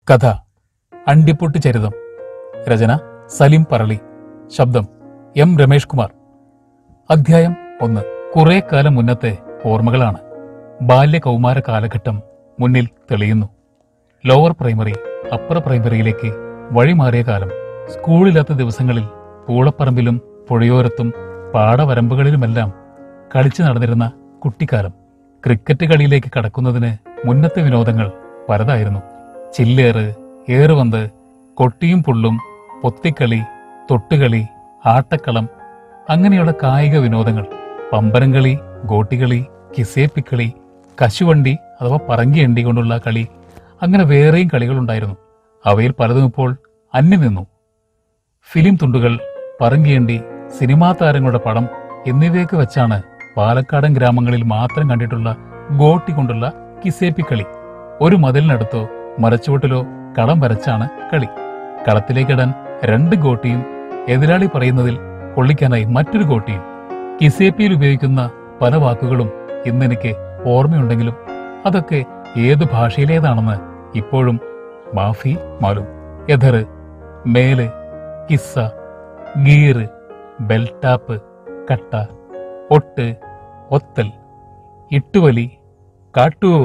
കഥ അണ്ടിപ്പൊട്ട് ചരിതം രചന സലിം പറളി ശബ്ദം എം രമേഷ് കുമാർ അധ്യായം ഒന്ന് കുറെ കാലം മുന്നത്തെ ഓർമ്മകളാണ് ബാല്യ കൗമാര കാലഘട്ടം മുന്നിൽ തെളിയുന്നു ലോവർ പ്രൈമറി അപ്പർ പ്രൈമറിയിലേക്ക് വഴിമാറിയ കാലം സ്കൂളില്ലാത്ത ദിവസങ്ങളിൽ പൂളപ്പറമ്പിലും പുഴയോരത്തും പാടവരമ്പുകളിലുമെല്ലാം കളിച്ചു നടന്നിരുന്ന കുട്ടിക്കാലം ക്രിക്കറ്റ് കളിയിലേക്ക് കടക്കുന്നതിന് മുന്നത്തെ വിനോദങ്ങൾ പലതായിരുന്നു ചില്ലേറ് ഏറുപന്ത് കൊട്ടിയും പുള്ളും പൊത്തിക്കളി തൊട്ടുകളി ആട്ടക്കളം അങ്ങനെയുള്ള കായിക വിനോദങ്ങൾ പമ്പരംകളി ഗോട്ടികളി കിസേപ്പിക്കളി കശുവണ്ടി അഥവാ പറങ്കിയണ്ടി കൊണ്ടുള്ള കളി അങ്ങനെ വേറെയും കളികളുണ്ടായിരുന്നു അവയിൽ പലതും ഇപ്പോൾ അന്യം നിന്നു ഫിലിം തുണ്ടുകൾ പറങ്കിയണ്ടി സിനിമാ താരങ്ങളുടെ പടം എന്നിവയൊക്കെ വെച്ചാണ് പാലക്കാടൻ ഗ്രാമങ്ങളിൽ മാത്രം കണ്ടിട്ടുള്ള ഗോട്ടി കൊണ്ടുള്ള കിസേപ്പിക്കളി ഒരു മതിലിനടുത്തോ മരച്ചുവട്ടിലോ കളം വരച്ചാണ് കളി കളത്തിലേക്കിടാൻ രണ്ട് ഗോട്ടിയും എതിരാളി പറയുന്നതിൽ കൊള്ളിക്കാനായി മറ്റൊരു ഗോട്ടിയും കിസേപ്പിയിൽ ഉപയോഗിക്കുന്ന പല വാക്കുകളും ഇന്നെനിക്ക് ഓർമ്മയുണ്ടെങ്കിലും അതൊക്കെ ഏത് ഭാഷയിലേതാണെന്ന് ഇപ്പോഴും മാഫി മാലും എഥറ് മേല് കിസ്സ ഗീറ് ബെൽറ്റാപ്പ് കട്ട ഒട്ട് ഒത്തൽ ഇട്ടുവലി കാട്ടുവോ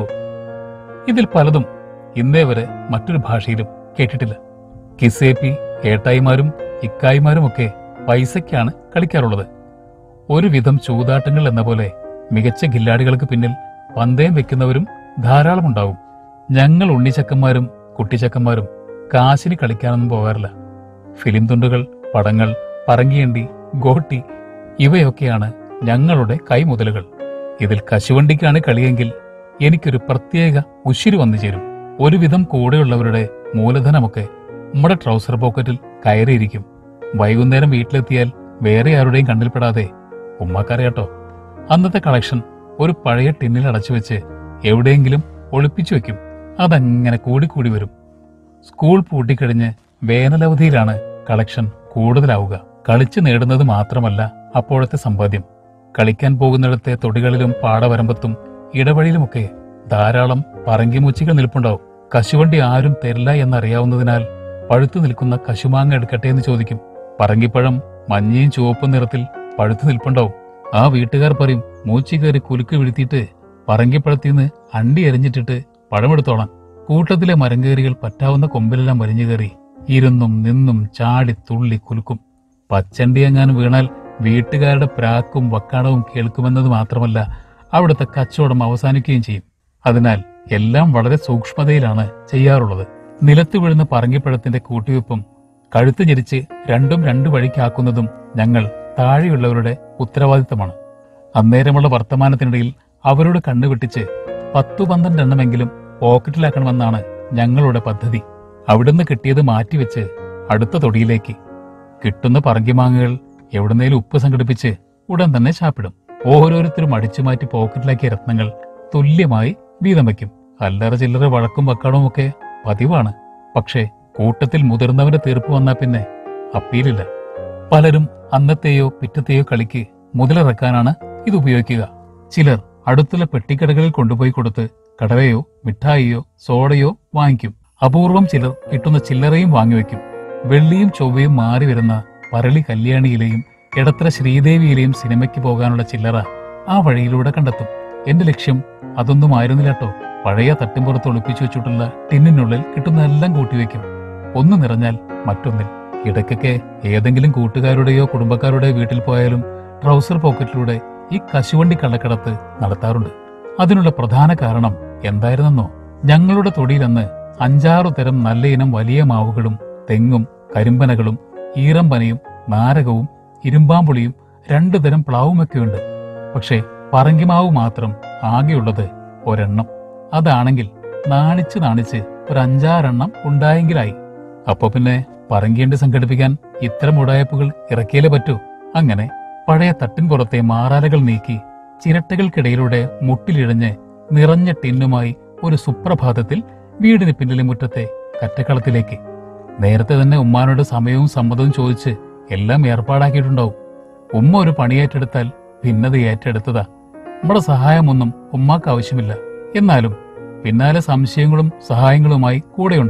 ഇതിൽ പലതും ഇന്നേ വരെ മറ്റൊരു ഭാഷയിലും കേട്ടിട്ടില്ല കിസേപ്പി ഏട്ടായിമാരും ഇക്കായിമാരുമൊക്കെ പൈസയ്ക്കാണ് കളിക്കാറുള്ളത് ഒരുവിധം ചൂതാട്ടങ്ങൾ എന്ന പോലെ മികച്ച ഗില്ലാടികൾക്ക് പിന്നിൽ പന്തയം വെക്കുന്നവരും ധാരാളമുണ്ടാവും ഞങ്ങൾ ഉണ്ണിച്ചക്കന്മാരും കുട്ടിച്ചക്കന്മാരും കാശിന് കളിക്കാനൊന്നും പോകാറില്ല ഫിലിം തുണ്ടുകൾ പടങ്ങൾ പറങ്കിയണ്ടി ഗോട്ടി ഇവയൊക്കെയാണ് ഞങ്ങളുടെ കൈമുതലുകൾ ഇതിൽ കശുവണ്ടിക്കാണ് കളിയെങ്കിൽ എനിക്കൊരു പ്രത്യേക ഉശിരി വന്നു ചേരും ഒരുവിധം കൂടെയുള്ളവരുടെ മൂലധനമൊക്കെ നമ്മുടെ ട്രൗസർ പോക്കറ്റിൽ കയറിയിരിക്കും വൈകുന്നേരം വീട്ടിലെത്തിയാൽ വേറെ ആരുടെയും കണ്ണിൽപ്പെടാതെ ഉമ്മാക്കറിയാട്ടോ അന്നത്തെ കളക്ഷൻ ഒരു പഴയ ടിന്നിൽ അടച്ചു വെച്ച് എവിടെയെങ്കിലും ഒളിപ്പിച്ചു വെക്കും അതങ്ങനെ കൂടിക്കൂടി വരും സ്കൂൾ പൂട്ടിക്കഴിഞ്ഞ് വേനലവധിയിലാണ് കളക്ഷൻ കൂടുതലാവുക കളിച്ചു നേടുന്നത് മാത്രമല്ല അപ്പോഴത്തെ സമ്പാദ്യം കളിക്കാൻ പോകുന്നിടത്തെ തൊടികളിലും പാടവരമ്പത്തും ഇടവഴിയിലുമൊക്കെ ധാരാളം പറങ്കിമുച്ചികൾ നിൽപ്പുണ്ടാവും കശുവണ്ടി ആരും തരില്ല എന്നറിയാവുന്നതിനാൽ പഴുത്തു നിൽക്കുന്ന കശുമാങ്ങ എടുക്കട്ടെ എന്ന് ചോദിക്കും പറങ്കിപ്പഴം മഞ്ഞയും ചുവപ്പും നിറത്തിൽ പഴുത്തു നിൽപ്പുണ്ടാവും ആ വീട്ടുകാർ പറയും മൂച്ചി കയറി കുലുക്ക് വീഴ്ത്തിയിട്ട് പറങ്കിപ്പഴത്തിന്ന് അണ്ടി എറിഞ്ഞിട്ടിട്ട് പഴമെടുത്തോളാം കൂട്ടത്തിലെ മരങ്കേറികൾ പറ്റാവുന്ന കൊമ്പിലെല്ലാം വലിഞ്ഞു കയറി ഇരുന്നും നിന്നും ചാടി തുള്ളി കുലുക്കും പച്ചണ്ടി എങ്ങാനും വീണാൽ വീട്ടുകാരുടെ പ്രാക്കും വക്കാണവും കേൾക്കുമെന്നത് മാത്രമല്ല അവിടുത്തെ കച്ചവടം അവസാനിക്കുകയും ചെയ്യും അതിനാൽ എല്ലാം വളരെ സൂക്ഷ്മതയിലാണ് ചെയ്യാറുള്ളത് നിലത്ത് വീഴുന്ന പറങ്കിപ്പഴത്തിന്റെ കൂട്ടിവെപ്പും കഴുത്ത് ഞെരിച്ച് രണ്ടും രണ്ടു വഴിക്കാക്കുന്നതും ഞങ്ങൾ താഴെയുള്ളവരുടെ ഉത്തരവാദിത്തമാണ് അന്നേരമുള്ള വർത്തമാനത്തിനിടയിൽ അവരോട് കണ്ണുവെട്ടിച്ച് പത്തു പന്ത്രണ്ട് എണ്ണമെങ്കിലും പോക്കറ്റിലാക്കണമെന്നാണ് ഞങ്ങളുടെ പദ്ധതി അവിടുന്ന് കിട്ടിയത് മാറ്റിവെച്ച് അടുത്ത തൊടിയിലേക്ക് കിട്ടുന്ന പറങ്കിമാങ്ങകൾ എവിടുന്നേലും ഉപ്പ് സംഘടിപ്പിച്ച് ഉടൻ തന്നെ ചാപ്പിടും ഓരോരുത്തരും അടിച്ചു മാറ്റി പോക്കറ്റിലാക്കിയ രത്നങ്ങൾ തുല്യമായി വീതം വയ്ക്കും അല്ലറ ചില്ലറ വഴക്കും വക്കാണവും ഒക്കെ പതിവാണ് പക്ഷേ കൂട്ടത്തിൽ മുതിർന്നവന്റെ തീർപ്പ് വന്നാൽ പിന്നെ അപ്പീലില്ല പലരും അന്നത്തെയോ പിറ്റത്തെയോ കളിക്ക് മുതലിറക്കാനാണ് ഇത് ഉപയോഗിക്കുക ചിലർ അടുത്തുള്ള പെട്ടിക്കടകളിൽ കൊണ്ടുപോയി കൊടുത്ത് കടവയോ മിഠായിയോ സോഡയോ വാങ്ങിക്കും അപൂർവം ചിലർ കിട്ടുന്ന ചില്ലറയും വാങ്ങിവെക്കും വെള്ളിയും ചൊവ്വയും മാറി വരുന്ന പറളി കല്യാണിയിലെയും എടത്തര ശ്രീദേവിയിലെയും സിനിമയ്ക്ക് പോകാനുള്ള ചില്ലറ ആ വഴിയിലൂടെ കണ്ടെത്തും എന്റെ ലക്ഷ്യം അതൊന്നും ആയിരുന്നില്ലട്ടോ പഴയ തട്ടിമ്പുറത്ത് ഒളിപ്പിച്ചു വെച്ചിട്ടുള്ള ടിന്നിനുള്ളിൽ കിട്ടുന്നതെല്ലാം കൂട്ടിവെക്കും ഒന്ന് നിറഞ്ഞാൽ മറ്റൊന്നിൽ ഇടയ്ക്കൊക്കെ ഏതെങ്കിലും കൂട്ടുകാരുടെയോ കുടുംബക്കാരുടെയോ വീട്ടിൽ പോയാലും ട്രൗസർ പോക്കറ്റിലൂടെ ഈ കശുവണ്ടി കള്ളക്കടത്ത് നടത്താറുണ്ട് അതിനുള്ള പ്രധാന കാരണം എന്തായിരുന്നെന്നോ ഞങ്ങളുടെ തൊടിയിലന്ന് അഞ്ചാറു തരം നല്ല ഇനം വലിയ മാവുകളും തെങ്ങും കരിമ്പനകളും ഈറമ്പനയും നാരകവും ഇരുമ്പാമ്പുളിയും രണ്ടു തരം പ്ലാവുമൊക്കെയുണ്ട് പക്ഷേ പറങ്കിമാവ് മാത്രം ആകെയുള്ളത് ഒരെണ്ണം അതാണെങ്കിൽ നാണിച്ച് നാണിച്ച് ഒരു അഞ്ചാറെണ്ണം ഉണ്ടായെങ്കിലായി അപ്പൊ പിന്നെ പറങ്കിയണ്ടി സംഘടിപ്പിക്കാൻ ഇത്തരം ഉടായ്പകൾ ഇറക്കിയാലേ പറ്റൂ അങ്ങനെ പഴയ തട്ടിൻപുറത്തെ മാറാലകൾ നീക്കി ചിരട്ടകൾക്കിടയിലൂടെ മുട്ടിലിഴഞ്ഞ് നിറഞ്ഞ ടിന്നുമായി ഒരു സുപ്രഭാതത്തിൽ വീടിന് പിന്നിലെ മുറ്റത്തെ കറ്റക്കളത്തിലേക്ക് നേരത്തെ തന്നെ ഉമ്മാനോട് സമയവും സമ്മതവും ചോദിച്ച് എല്ലാം ഏർപ്പാടാക്കിയിട്ടുണ്ടാവും ഉമ്മ ഒരു പണിയേറ്റെടുത്താൽ ഭിന്നത ഏറ്റെടുത്തതാ നമ്മുടെ സഹായമൊന്നും ഉമ്മാക്ക് ആവശ്യമില്ല എന്നാലും പിന്നാലെ സംശയങ്ങളും സഹായങ്ങളുമായി കൂടെയുണ്ടാവും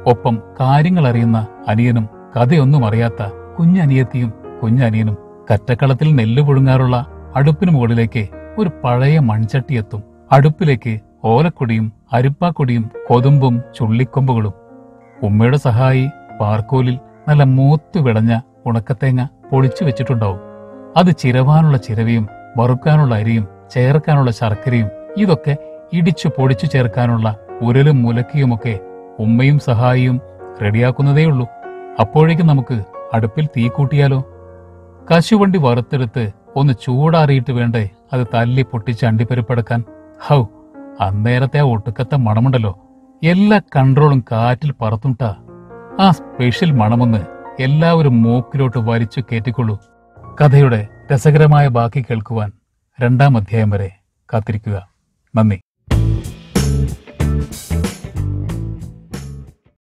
ഒപ്പം കാര്യങ്ങൾ അറിയുന്ന അനിയനും കഥയൊന്നും അറിയാത്ത കുഞ്ഞനിയത്തിയും കുഞ്ഞനിയനും കറ്റക്കളത്തിൽ നെല്ല് പുഴുങ്ങാറുള്ള അടുപ്പിന് മുകളിലേക്ക് ഒരു പഴയ മൺചട്ടി എത്തും അടുപ്പിലേക്ക് ഓലക്കൊടിയും അരിപ്പാക്കൊടിയും കൊതുമ്പും ചുള്ളിക്കൊമ്പുകളും ഉമ്മയുടെ സഹായി പാർക്കോലിൽ നല്ല മൂത്തു വിളഞ്ഞ ഉണക്കത്തേങ്ങ പൊളിച്ചു വെച്ചിട്ടുണ്ടാവും അത് ചിരവാനുള്ള ചിരവിയും വറുക്കാനുള്ള അരിയും ചേർക്കാനുള്ള ശർക്കരയും ഇതൊക്കെ ഇടിച്ചു പൊടിച്ചു ചേർക്കാനുള്ള ഉരലും മുലക്കിയുമൊക്കെ ഉമ്മയും സഹായിയും റെഡിയാക്കുന്നതേയുള്ളൂ അപ്പോഴേക്കും നമുക്ക് അടുപ്പിൽ തീ കൂട്ടിയാലോ കശുവണ്ടി വറുത്തെടുത്ത് ഒന്ന് ചൂടാറിയിട്ട് വേണ്ടേ അത് തല്ലി പൊട്ടിച്ച് അണ്ടിപ്പരിപ്പെടുക്കാൻ ഹൗ അന്നേരത്തെ ആ ഒട്ടുക്കത്തെ മണമുണ്ടല്ലോ എല്ലാ കൺട്രോളും കാറ്റിൽ പറത്തുണ്ടാ ആ സ്പെഷ്യൽ മണമൊന്ന് എല്ലാവരും മൂക്കിലോട്ട് വലിച്ചു കയറ്റിക്കൊള്ളൂ കഥയുടെ രസകരമായ ബാക്കി കേൾക്കുവാൻ രണ്ടാം അധ്യായം വരെ കാത്തിരിക്കുക നന്ദി